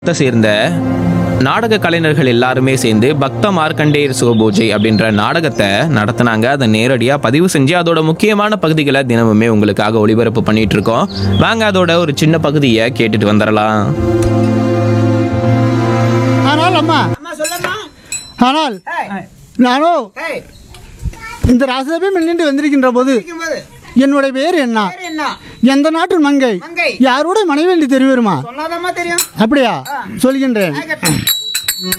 த்தை சேர்ந்த நாடக கலைஞர்கள் எல்லாருமே சேர்ந்து பக்த மார்க்கண்டேயர் சிவபூஜை அப்படின்ற நாடகத்தை நடத்துனாங்க அதை நேரடியாக பதிவு செஞ்சு அதோட முக்கியமான பகுதிகளை தினமுமே உங்களுக்காக ஒளிபரப்பு பண்ணிட்டு இருக்கோம் வாங்க அதோட ஒரு சின்ன பகுதியை கேட்டுட்டு வந்துடலாம் ஆனால் அம்மா அம்மா சொல்லம்மா ஆனால் ஏய், நானோ ஏய், இந்த ராசசபை முன்னின்று வந்திருக்கின்ற போது இருக்கும்போது என்னுடைய பேர் என்ன பேர் என்ன எந்த நாட்டு மங்கை மங்கை. யாரோட மனைவி என்று தெரியுமா சொன்னாதாம்மா தெரியும் அப்படியா சொல்கின்றேன் கேட்டேன்